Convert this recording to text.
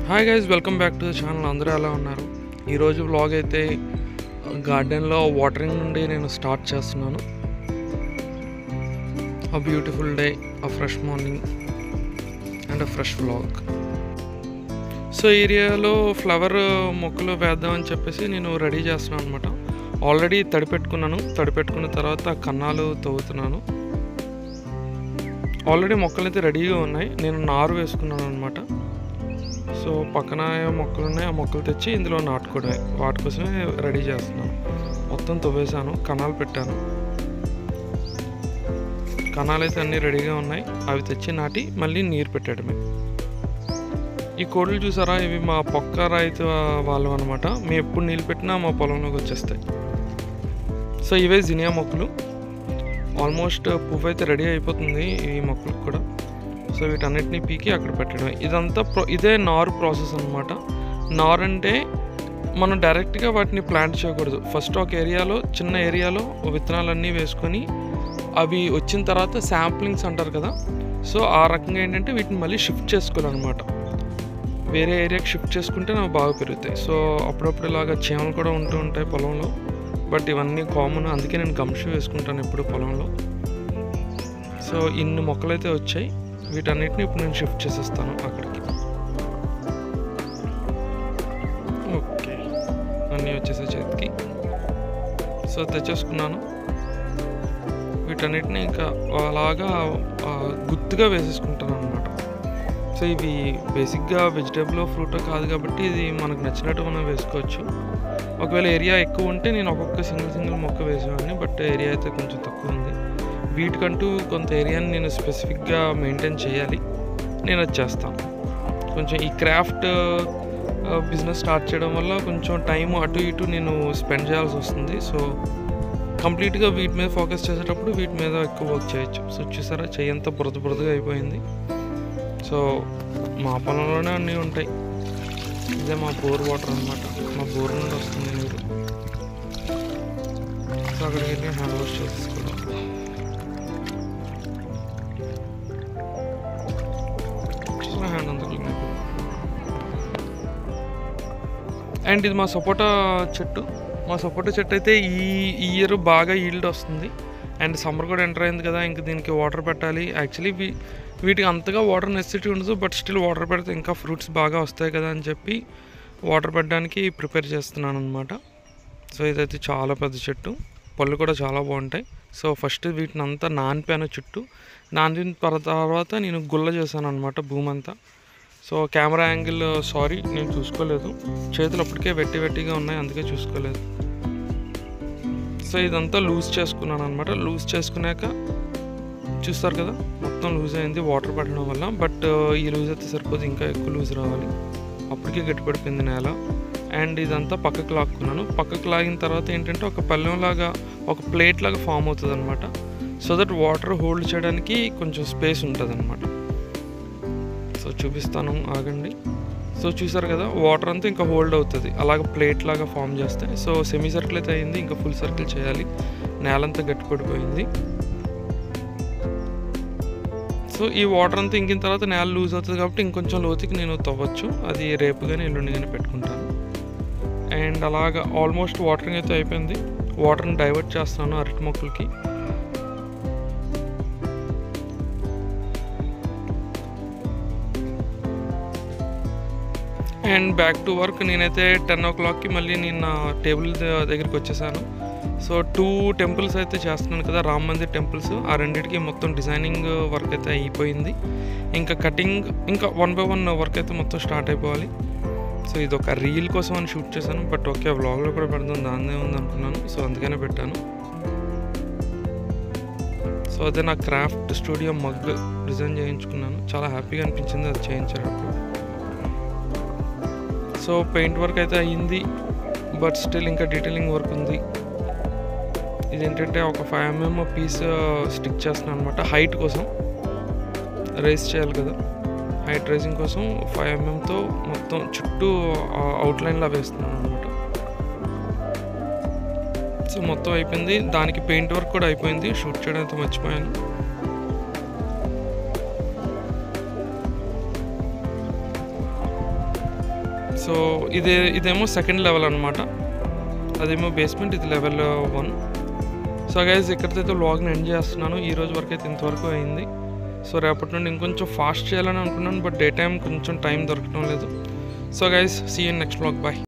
hi guys welcome back to the channel అందరూ ఎలా ఉన్నారు ఈరోజు వ్లాగ్ అయితే గార్డెన్లో వాటరింగ్ నుండి నేను స్టార్ట్ చేస్తున్నాను a beautiful day a fresh morning and a fresh vlog so ఏరియాలో ఫ్లవర్ మొక్కలు వేద్దామని చెప్పేసి నేను రెడీ చేస్తున్నాను అనమాట ఆల్రెడీ తడిపెట్టుకున్నాను తడిపెట్టుకున్న తర్వాత కన్నాలు తవ్వుతున్నాను ఆల్రెడీ మొక్కలు అయితే రెడీగా ఉన్నాయి నేను నారు వేసుకున్నాను అనమాట సో పక్కన ఏ మొక్కలు ఉన్నాయి ఆ మొక్కలు తెచ్చి ఇందులో నాటుకోవడమే వాటి కోసమే రెడీ చేస్తున్నాను మొత్తం తవ్వేశాను కణాలు పెట్టాను కణాలు అయితే అన్నీ రెడీగా ఉన్నాయి అవి తెచ్చి నాటి మళ్ళీ నీరు పెట్టడమే ఈ కోళ్ళు చూసారా ఇవి మా పక్క రైతు వాళ్ళు అనమాట మేము ఎప్పుడు నీళ్ళు పెట్టినా మా పొలంలోకి వచ్చేస్తాయి సో ఇవే జినియా మొక్కలు ఆల్మోస్ట్ పువ్వు అయితే రెడీ అయిపోతుంది ఈ మొక్కలకు కూడా సో వీటన్నిటిని పీకి అక్కడ పెట్టడమే ఇదంతా ప్రో ఇదే నారు ప్రాసెస్ అనమాట నారు అంటే మనం డైరెక్ట్గా వాటిని ప్లాంట్ చేయకూడదు ఫస్ట్ ఒక ఏరియాలో చిన్న ఏరియాలో విత్తనాలన్నీ వేసుకొని అవి వచ్చిన తర్వాత శాంప్లింగ్స్ అంటారు కదా సో ఆ రకంగా ఏంటంటే వీటిని మళ్ళీ షిఫ్ట్ చేసుకోవాలన్నమాట వేరే ఏరియాకి షిఫ్ట్ చేసుకుంటే నాకు బాగా పెరుగుతాయి సో అప్పుడప్పుడు ఇలాగా చీమలు కూడా ఉంటూ ఉంటాయి పొలంలో బట్ ఇవన్నీ కామన్ అందుకే నేను గమ్షు వేసుకుంటాను ఎప్పుడు పొలంలో సో ఇన్ని మొక్కలు అయితే వచ్చాయి వీటన్నిటిని ఇప్పుడు నేను షిఫ్ట్ చేసేస్తాను అక్కడికి ఓకే అన్నీ వచ్చేసే చేతికి సో తెచ్చేసుకున్నాను వీటన్నిటిని ఇంకా అలాగా ఆ, గుత్తుగా వేసేసుకుంటాను అనమాట సో ఇవి బేసిక్గా వెజిటేబుల్ ఫ్రూట్ కాదు కాబట్టి ఇది మనకు నచ్చినట్టు మనం వేసుకోవచ్చు ఒకవేళ ఏరియా ఎక్కువ ఉంటే నేను ఒక్కొక్క సింగిల్ సింగిల్ మొక్క వేసేవాడిని బట్ ఏరియా అయితే కొంచెం తక్కువ ఉంది వీటికంటూ కొంత ఏరియాని నేను స్పెసిఫిక్గా మెయింటైన్ చేయాలి నేను అది చేస్తాను కొంచెం ఈ క్రాఫ్ట్ బిజినెస్ స్టార్ట్ చేయడం వల్ల కొంచెం టైం అటు ఇటు నేను స్పెండ్ చేయాల్సి వస్తుంది సో కంప్లీట్గా వీటి మీద ఫోకస్ చేసేటప్పుడు వీటి మీద ఎక్కువ వర్క్ చేయొచ్చు సో చూసారా చెయ్యంత బురద బురదగా అయిపోయింది సో మా పొలంలోనే అన్నీ ఉంటాయి ఇదే మా బోర్ వాటర్ అనమాట మా బోర్ నుండి వస్తుంది నీరు సో అక్కడికి వెళ్ళి హ్యాండ్ వాష్ చేసుకోవడం చూసిన హ్యాండ్ అంతా క్లీన్ అయిపోయింది అండ్ ఇది మా సపోటా చెట్టు మా సపోటా చెట్టు అయితే ఈ ఈ ఇయర్ బాగా ఈల్డ్ వస్తుంది అండ్ సమ్మర్ కూడా ఎంటర్ అయింది కదా ఇంక దీనికి వాటర్ పెట్టాలి యాక్చువల్లీ వీ వీటికి అంతగా వాటర్ నెసిటీ ఉండదు బట్ స్టిల్ వాటర్ పెడితే ఇంకా ఫ్రూట్స్ బాగా వస్తాయి కదా అని చెప్పి వాటర్ పెట్టడానికి ప్రిపేర్ చేస్తున్నాను అనమాట సో ఇదైతే చాలా పెద్ద చెట్టు పళ్ళు కూడా చాలా బాగుంటాయి సో ఫస్ట్ వీటిని అంతా నానిపాను చుట్టూ నానిన పర- తర్వాత నేను గుల్ల చేశాను అనమాట భూమి అంతా సో కెమెరా యాంగిల్ సారీ నేను చూసుకోలేదు చేతులు అప్పటికే వెట్టి వెట్టిగా ఉన్నాయి అందుకే చూసుకోలేదు సో ఇదంతా లూజ్ చేసుకున్నాను అనమాట లూజ్ చేసుకున్నాక చూస్తారు కదా మొత్తం లూజ్ అయింది వాటర్ పడడం వల్ల బట్ ఈ లూజ్ అయితే సరిపోదు ఇంకా ఎక్కువ లూజ్ రావాలి అప్పటికే గట్టిపడిపోయింది నేల అండ్ ఇదంతా పక్కకు లాక్కున్నాను పక్కకు లాగిన తర్వాత ఏంటంటే ఒక పళ్ళెంలాగా ఒక ప్లేట్ లాగా ఫామ్ అవుతుంది అనమాట సో దట్ వాటర్ హోల్డ్ చేయడానికి కొంచెం స్పేస్ ఉంటుంది అనమాట సో చూపిస్తాను ఆగండి సో చూసారు కదా వాటర్ అంతా ఇంకా హోల్డ్ అవుతుంది అలాగ ప్లేట్ లాగా ఫామ్ చేస్తే సో సెమీ సర్కిల్ అయితే అయింది ఇంకా ఫుల్ సర్కిల్ చేయాలి నేలంతా గట్టిపడిపోయింది సో ఈ వాటర్ అంతా ఇంకిన తర్వాత నేల లూజ్ అవుతుంది కాబట్టి ఇంకొంచెం లోతుకి నేను తవ్వచ్చు అది రేపు కానీ ఎల్లుండి కానీ పెట్టుకుంటాను అండ్ అలాగా ఆల్మోస్ట్ వాటరింగ్ అయితే అయిపోయింది వాటర్ని డైవర్ట్ చేస్తున్నాను అరటి మొక్కలకి అండ్ బ్యాక్ టు వర్క్ నేనైతే టెన్ ఓ క్లాక్కి మళ్ళీ నేను నా టేబుల్ ద- దగ్గరికి వచ్చేసాను సో టూ టెంపుల్స్ అయితే చేస్తున్నాను కదా రామ్ మందిర్ టెంపుల్స్ ఆ రెండింటికి మొత్తం డిజైనింగ్ వర్క్ అయితే అయిపోయింది ఇంకా కటింగ్ ఇంకా వన్ బై వన్ వర్క్ అయితే మొత్తం స్టార్ట్ అయిపోవాలి సో ఇది ఒక రీల్ కోసం అని షూట్ చేశాను బట్ ఓకే వ్లాగ్లో కూడా పెడదాం దాన్నే ఉంది అనుకున్నాను సో అందుకనే పెట్టాను సో అదే నా క్రాఫ్ట్ స్టూడియో మగ్ డిజైన్ చేయించుకున్నాను చాలా హ్యాపీగా అనిపించింది అది చేయించేటప్పుడు సో పెయింట్ వర్క్ అయితే అయ్యింది బట్ స్టిల్ ఇంకా డీటెయిలింగ్ వర్క్ ఉంది ఇదేంటంటే ఒక ఫైవ్ ఎంఎం పీస్ స్టిక్ చేస్తున్నాను అనమాట హైట్ కోసం రేస్ చేయాలి కదా హైట్ రేసింగ్ కోసం ఫైవ్ ఎంఎంతో మొత్తం చుట్టూ అవుట్లైన్లా వేస్తున్నాను అనమాట సో మొత్తం అయిపోయింది దానికి పెయింట్ వర్క్ కూడా అయిపోయింది షూట్ చేయడం అయితే మర్చిపోయాను సో ఇదే ఇదేమో సెకండ్ లెవెల్ అనమాట అదేమో బేస్మెంట్ ఇది లెవెల్ వన్ సో గైజ్ ఇక్కడితో వ్లాగ్ని ఎండ్ చేస్తున్నాను ఈ రోజు వరకు అయితే ఇంతవరకు అయింది సో రేపటి నుండి ఇంకొంచెం ఫాస్ట్ చేయాలని అనుకున్నాను బట్ డే టైం కొంచెం టైం దొరకడం లేదు so guys see you next vlog bye